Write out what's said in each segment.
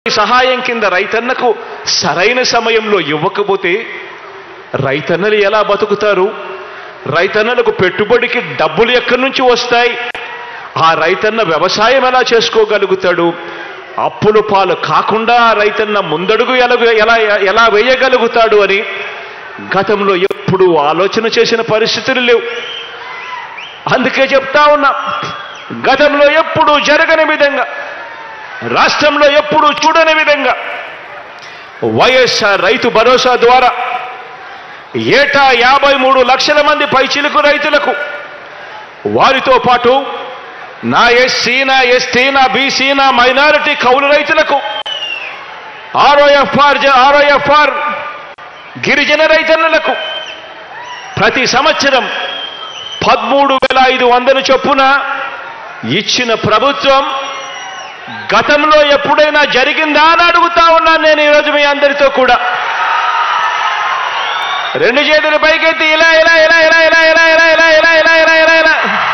సహాయం కింద రైతన్నకు సరైన సమయంలో ఇవ్వకపోతే రైతన్నలు ఎలా బతుకుతారు రైతన్నలకు పెట్టుబడికి డబ్బులు ఎక్కడి నుంచి వస్తాయి ఆ రైతన్న వ్యవసాయం ఎలా చేసుకోగలుగుతాడు అప్పులు పాలు కాకుండా ఆ రైతన్న ముందడుగు ఎలా ఎలా ఎలా వేయగలుగుతాడు అని గతంలో ఎప్పుడు ఆలోచన చేసిన పరిస్థితులు లేవు అందుకే చెప్తా ఉన్నా గతంలో ఎప్పుడు జరగని విధంగా రాష్ట్రంలో ఎప్పుడు చూడని విధంగా వైఎస్ఆర్ రైతు భరోసా ద్వారా ఏటా యాభై మూడు లక్షల మంది పైచిలుకు రైతులకు వారితో పాటు నా ఎస్సీ నా ఎస్టీ నా బీసీ నా మైనారిటీ కౌలు రైతులకు ఆర్ఓఎఫ్ఆర్ ఆర్ఓఎఫ్ఆర్ గిరిజన రైతన్నలకు ప్రతి సంవత్సరం పదమూడు వేల ఐదు వందలు చొప్పున ఇచ్చిన ప్రభుత్వం గతంలో ఎప్పుడైనా జరిగిందా అని అడుగుతా ఉన్నాను నేను ఈరోజు మీ అందరితో కూడా రెండు చేతులు పైకెత్తి ఇలా ఇలా ఇలా ఇలా ఇలా ఇలా ఇలా ఇలా ఇలా ఇలా ఇలా ఇలా ఇలా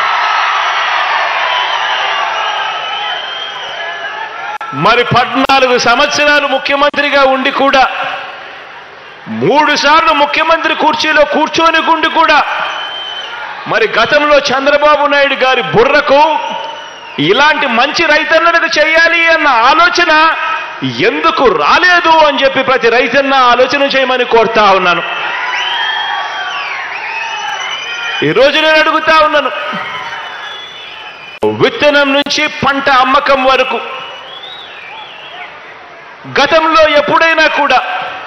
మరి పద్నాలుగు సంవత్సరాలు ముఖ్యమంత్రిగా ఉండి కూడా మూడు సార్లు ముఖ్యమంత్రి కుర్చీలో కూర్చొని గుండి కూడా మరి గతంలో చంద్రబాబు నాయుడు గారి బుర్రకు ఇలాంటి మంచి రైతన్నలకు చేయాలి అన్న ఆలోచన ఎందుకు రాలేదు అని చెప్పి ప్రతి రైతన్న ఆలోచన చేయమని కోరుతా ఉన్నాను ఈరోజు నేను అడుగుతా ఉన్నాను విత్తనం నుంచి పంట అమ్మకం వరకు గతంలో ఎప్పుడైనా కూడా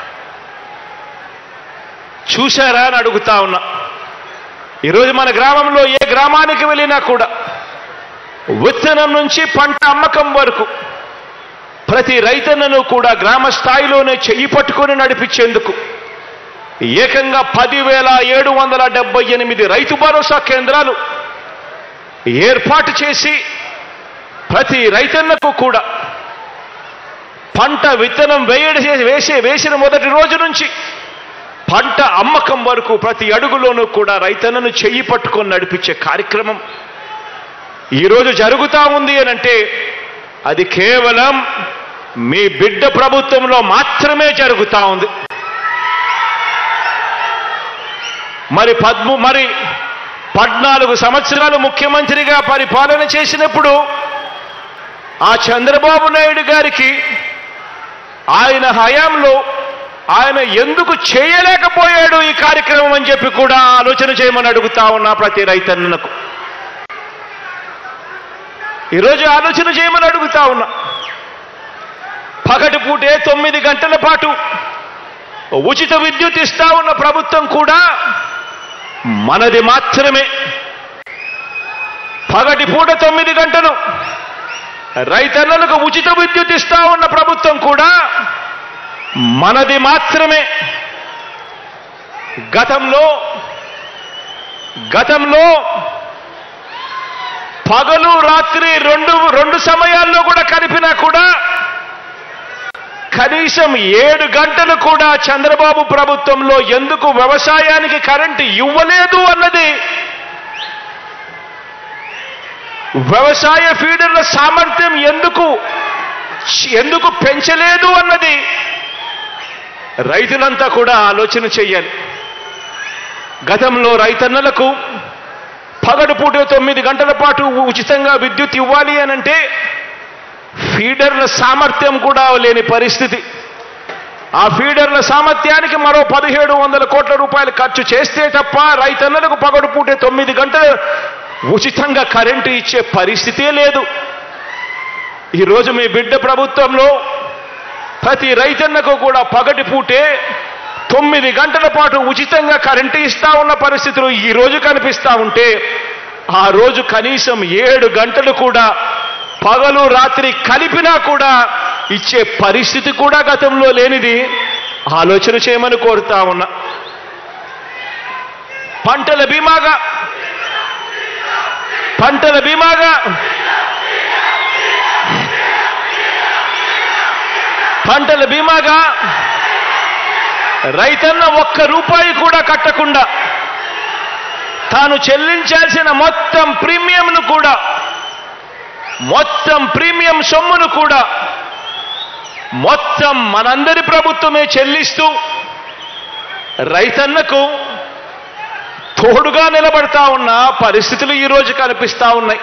చూశారా అని అడుగుతా ఉన్నా ఈరోజు మన గ్రామంలో ఏ గ్రామానికి వెళ్ళినా కూడా విత్తనం నుంచి పంట అమ్మకం వరకు ప్రతి రైతన్నను కూడా గ్రామ స్థాయిలోనే చెయ్యి పట్టుకొని నడిపించేందుకు ఏకంగా పదివేల ఏడు వందల డెబ్బై ఎనిమిది రైతు భరోసా కేంద్రాలు ఏర్పాటు చేసి ప్రతి రైతన్నకు కూడా పంట విత్తనం వేయడి వేసే వేసిన మొదటి రోజు నుంచి పంట అమ్మకం వరకు ప్రతి అడుగులోనూ కూడా రైతన్నను చెయ్యి పట్టుకొని నడిపించే కార్యక్రమం ఈరోజు జరుగుతా ఉంది అని అంటే అది కేవలం మీ బిడ్డ ప్రభుత్వంలో మాత్రమే జరుగుతా ఉంది మరి పద్ము మరి పద్నాలుగు సంవత్సరాలు ముఖ్యమంత్రిగా పరిపాలన చేసినప్పుడు ఆ చంద్రబాబు నాయుడు గారికి ఆయన హయాంలో ఆయన ఎందుకు చేయలేకపోయాడు ఈ కార్యక్రమం అని చెప్పి కూడా ఆలోచన చేయమని అడుగుతా ఉన్నా ప్రతి రైతన్నకు ఈరోజు ఆలోచన చేయమని అడుగుతా ఉన్నా పగటి పూటే తొమ్మిది గంటల పాటు ఉచిత విద్యుత్ ఇస్తా ఉన్న ప్రభుత్వం కూడా మనది మాత్రమే పగటి పూట తొమ్మిది గంటలు రైతన్నలకు ఉచిత విద్యుత్ ఇస్తా ఉన్న ప్రభుత్వం కూడా మనది మాత్రమే గతంలో గతంలో పగలు రాత్రి రెండు రెండు సమయాల్లో కూడా కలిపినా కూడా కనీసం ఏడు గంటలు కూడా చంద్రబాబు ప్రభుత్వంలో ఎందుకు వ్యవసాయానికి కరెంటు ఇవ్వలేదు అన్నది వ్యవసాయ ఫీడర్ల సామర్థ్యం ఎందుకు ఎందుకు పెంచలేదు అన్నది రైతులంతా కూడా ఆలోచన చెయ్యాలి గతంలో రైతన్నలకు పగడుపూట తొమ్మిది గంటల పాటు ఉచితంగా విద్యుత్ ఇవ్వాలి అనంటే ఫీడర్ల సామర్థ్యం కూడా లేని పరిస్థితి ఆ ఫీడర్ల సామర్థ్యానికి మరో పదిహేడు వందల కోట్ల రూపాయలు ఖర్చు చేస్తే తప్ప రైతన్నలకు పగడు పూటే తొమ్మిది గంటలు ఉచితంగా కరెంటు ఇచ్చే పరిస్థితే లేదు ఈరోజు మీ బిడ్డ ప్రభుత్వంలో ప్రతి రైతన్నకు కూడా పగటి పూటే తొమ్మిది గంటల పాటు ఉచితంగా కరెంటు ఇస్తా ఉన్న పరిస్థితులు ఈ రోజు కనిపిస్తా ఉంటే ఆ రోజు కనీసం ఏడు గంటలు కూడా పగలు రాత్రి కలిపినా కూడా ఇచ్చే పరిస్థితి కూడా గతంలో లేనిది ఆలోచన చేయమని కోరుతా ఉన్నా పంటల బీమాగా పంటల బీమాగా పంటల బీమాగా రైతన్న ఒక్క రూపాయి కూడా కట్టకుండా తాను చెల్లించాల్సిన మొత్తం ప్రీమియంను కూడా మొత్తం ప్రీమియం సొమ్మును కూడా మొత్తం మనందరి ప్రభుత్వమే చెల్లిస్తూ రైతన్నకు తోడుగా నిలబడతా ఉన్న పరిస్థితులు ఈరోజు కనిపిస్తా ఉన్నాయి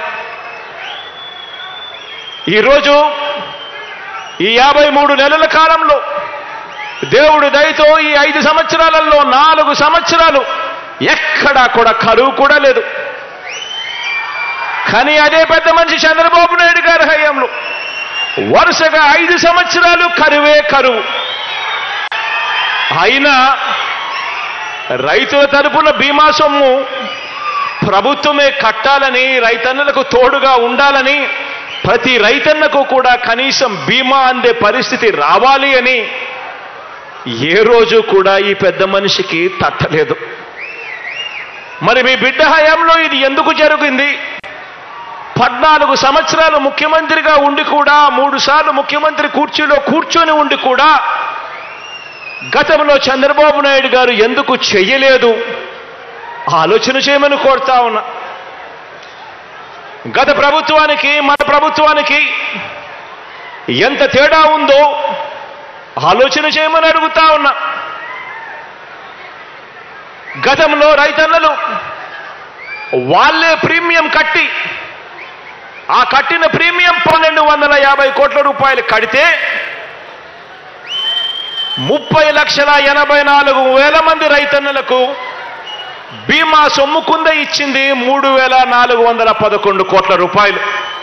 ఈరోజు ఈ యాభై మూడు నెలల కాలంలో దేవుడి దయతో ఈ ఐదు సంవత్సరాలలో నాలుగు సంవత్సరాలు ఎక్కడా కూడా కరువు కూడా లేదు కానీ అదే పెద్ద మనిషి చంద్రబాబు నాయుడు గారి హయాంలో వరుసగా ఐదు సంవత్సరాలు కరువే కరువు అయినా రైతుల తరపున బీమా సొమ్ము ప్రభుత్వమే కట్టాలని రైతన్నలకు తోడుగా ఉండాలని ప్రతి రైతన్నకు కూడా కనీసం బీమా అందే పరిస్థితి రావాలి అని ఏ రోజు కూడా ఈ పెద్ద మనిషికి తట్టలేదు మరి మీ బిడ్డ హయాంలో ఇది ఎందుకు జరిగింది పద్నాలుగు సంవత్సరాలు ముఖ్యమంత్రిగా ఉండి కూడా మూడు సార్లు ముఖ్యమంత్రి కుర్చీలో కూర్చొని ఉండి కూడా గతంలో చంద్రబాబు నాయుడు గారు ఎందుకు చెయ్యలేదు ఆలోచన చేయమని కోరుతా ఉన్నా గత ప్రభుత్వానికి మన ప్రభుత్వానికి ఎంత తేడా ఉందో ఆలోచన చేయమని అడుగుతా ఉన్నా గతంలో రైతన్నలు వాళ్ళే ప్రీమియం కట్టి ఆ కట్టిన ప్రీమియం పన్నెండు వందల యాభై కోట్ల రూపాయలు కడితే ముప్పై లక్షల ఎనభై నాలుగు వేల మంది రైతన్నలకు బీమా సొమ్ము కుంద ఇచ్చింది మూడు వేల నాలుగు వందల పదకొండు కోట్ల రూపాయలు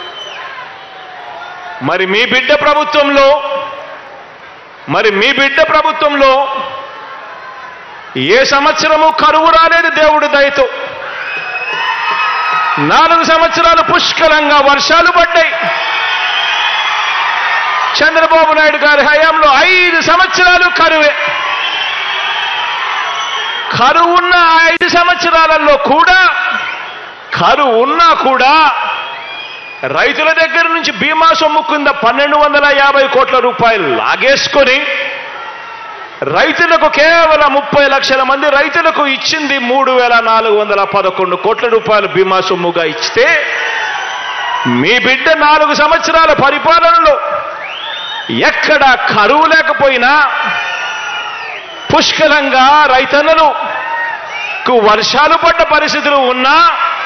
మరి మీ బిడ్డ ప్రభుత్వంలో మరి మీ బిడ్డ ప్రభుత్వంలో ఏ సంవత్సరము కరువు రాలేదు దేవుడి దయతో నాలుగు సంవత్సరాలు పుష్కలంగా వర్షాలు పడ్డాయి చంద్రబాబు నాయుడు గారి హయాంలో ఐదు సంవత్సరాలు కరువే కరువు ఉన్న ఆ ఐదు సంవత్సరాలలో కూడా కరువు ఉన్నా కూడా రైతుల దగ్గర నుంచి బీమా సొమ్ము కింద పన్నెండు వందల యాభై కోట్ల రూపాయలు లాగేసుకొని రైతులకు కేవలం ముప్పై లక్షల మంది రైతులకు ఇచ్చింది మూడు వేల నాలుగు వందల పదకొండు కోట్ల రూపాయలు బీమా సొమ్ముగా ఇస్తే మీ బిడ్డ నాలుగు సంవత్సరాల పరిపాలనలో ఎక్కడ కరువు లేకపోయినా పుష్కలంగా రైతన్నలు కు వర్షాలు పడ్డ పరిస్థితులు ఉన్నా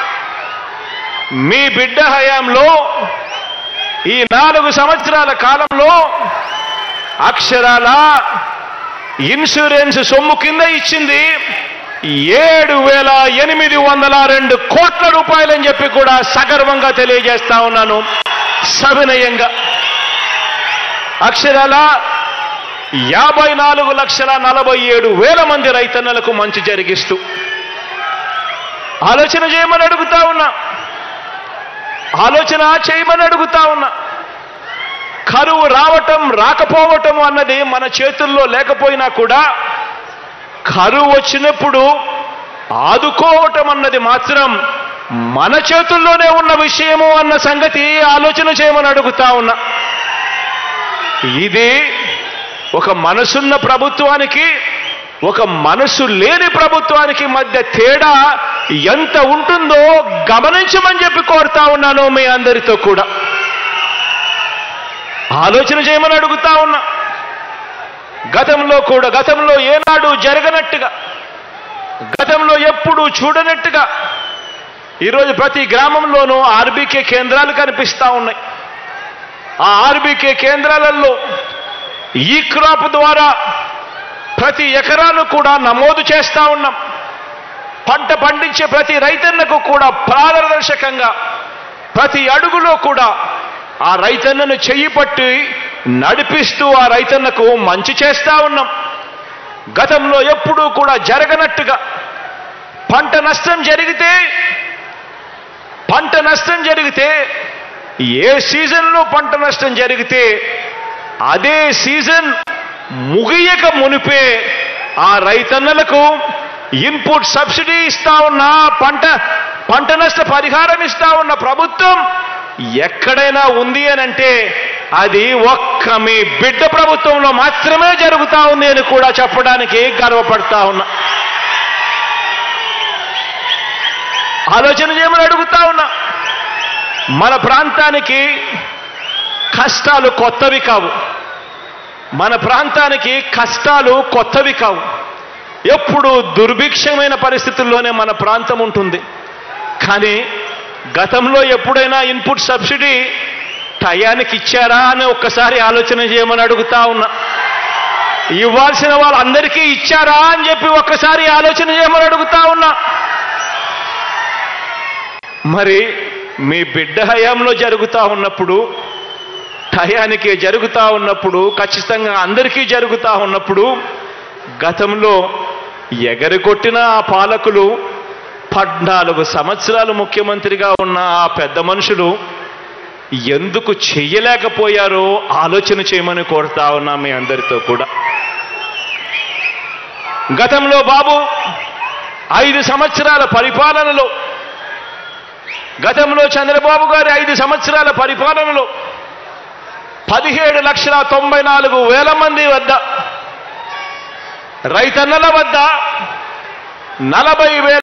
మీ బిడ్డ హయాంలో ఈ నాలుగు సంవత్సరాల కాలంలో అక్షరాల ఇన్సూరెన్స్ సొమ్ము కింద ఇచ్చింది ఏడు వేల ఎనిమిది వందల రెండు కోట్ల రూపాయలని చెప్పి కూడా సగర్వంగా తెలియజేస్తా ఉన్నాను సవినయంగా అక్షరాల యాభై నాలుగు లక్షల నలభై ఏడు వేల మంది రైతన్నలకు మంచి జరిగిస్తూ ఆలోచన చేయమని అడుగుతా ఉన్నా ఆలోచన చేయమని అడుగుతా ఉన్నా కరువు రావటం రాకపోవటం అన్నది మన చేతుల్లో లేకపోయినా కూడా కరువు వచ్చినప్పుడు ఆదుకోవటం అన్నది మాత్రం మన చేతుల్లోనే ఉన్న విషయము అన్న సంగతి ఆలోచన చేయమని అడుగుతా ఉన్నా ఇది ఒక మనసున్న ప్రభుత్వానికి ఒక మనసు లేని ప్రభుత్వానికి మధ్య తేడా ఎంత ఉంటుందో గమనించమని చెప్పి కోరుతా ఉన్నాను మీ అందరితో కూడా ఆలోచన చేయమని అడుగుతా ఉన్నా గతంలో కూడా గతంలో ఏనాడు జరగనట్టుగా గతంలో ఎప్పుడు చూడనట్టుగా ఈరోజు ప్రతి గ్రామంలోనూ ఆర్బీకే కేంద్రాలు కనిపిస్తా ఉన్నాయి ఆ ఆర్బీకే కేంద్రాలలో ఈ క్రాప్ ద్వారా ప్రతి ఎకరాను కూడా నమోదు చేస్తా ఉన్నాం పంట పండించే ప్రతి రైతన్నకు కూడా పారదర్శకంగా ప్రతి అడుగులో కూడా ఆ రైతన్నను చెయ్యి పట్టి నడిపిస్తూ ఆ రైతన్నకు మంచి చేస్తా ఉన్నాం గతంలో ఎప్పుడూ కూడా జరగనట్టుగా పంట నష్టం జరిగితే పంట నష్టం జరిగితే ఏ సీజన్లో పంట నష్టం జరిగితే అదే సీజన్ ముగియక మునిపే ఆ రైతన్నలకు ఇన్పుట్ సబ్సిడీ ఇస్తా ఉన్న పంట పంట నష్ట పరిహారం ఇస్తా ఉన్న ప్రభుత్వం ఎక్కడైనా ఉంది అని అంటే అది ఒక్క మీ బిడ్డ ప్రభుత్వంలో మాత్రమే జరుగుతా ఉంది అని కూడా చెప్పడానికి గర్వపడతా ఉన్నా ఆలోచన చేయమని అడుగుతా ఉన్నా మన ప్రాంతానికి కష్టాలు కొత్తవి కావు మన ప్రాంతానికి కష్టాలు కొత్తవి కావు ఎప్పుడు దుర్భిక్షమైన పరిస్థితుల్లోనే మన ప్రాంతం ఉంటుంది కానీ గతంలో ఎప్పుడైనా ఇన్పుట్ సబ్సిడీ టయానికి ఇచ్చారా అని ఒక్కసారి ఆలోచన చేయమని అడుగుతా ఉన్నా ఇవ్వాల్సిన వాళ్ళందరికీ ఇచ్చారా అని చెప్పి ఒక్కసారి ఆలోచన చేయమని అడుగుతా ఉన్నా మరి మీ బిడ్డ హయాంలో జరుగుతా ఉన్నప్పుడు టయానికి జరుగుతా ఉన్నప్పుడు ఖచ్చితంగా అందరికీ జరుగుతా ఉన్నప్పుడు గతంలో ఎగరికొట్టిన ఆ పాలకులు పద్నాలుగు సంవత్సరాలు ముఖ్యమంత్రిగా ఉన్న ఆ పెద్ద మనుషులు ఎందుకు చెయ్యలేకపోయారో ఆలోచన చేయమని కోరుతా ఉన్నా మీ అందరితో కూడా గతంలో బాబు ఐదు సంవత్సరాల పరిపాలనలో గతంలో చంద్రబాబు గారి ఐదు సంవత్సరాల పరిపాలనలో పదిహేడు లక్షల తొంభై నాలుగు వేల మంది వద్ద రైతన్నల వద్ద నలభై వేల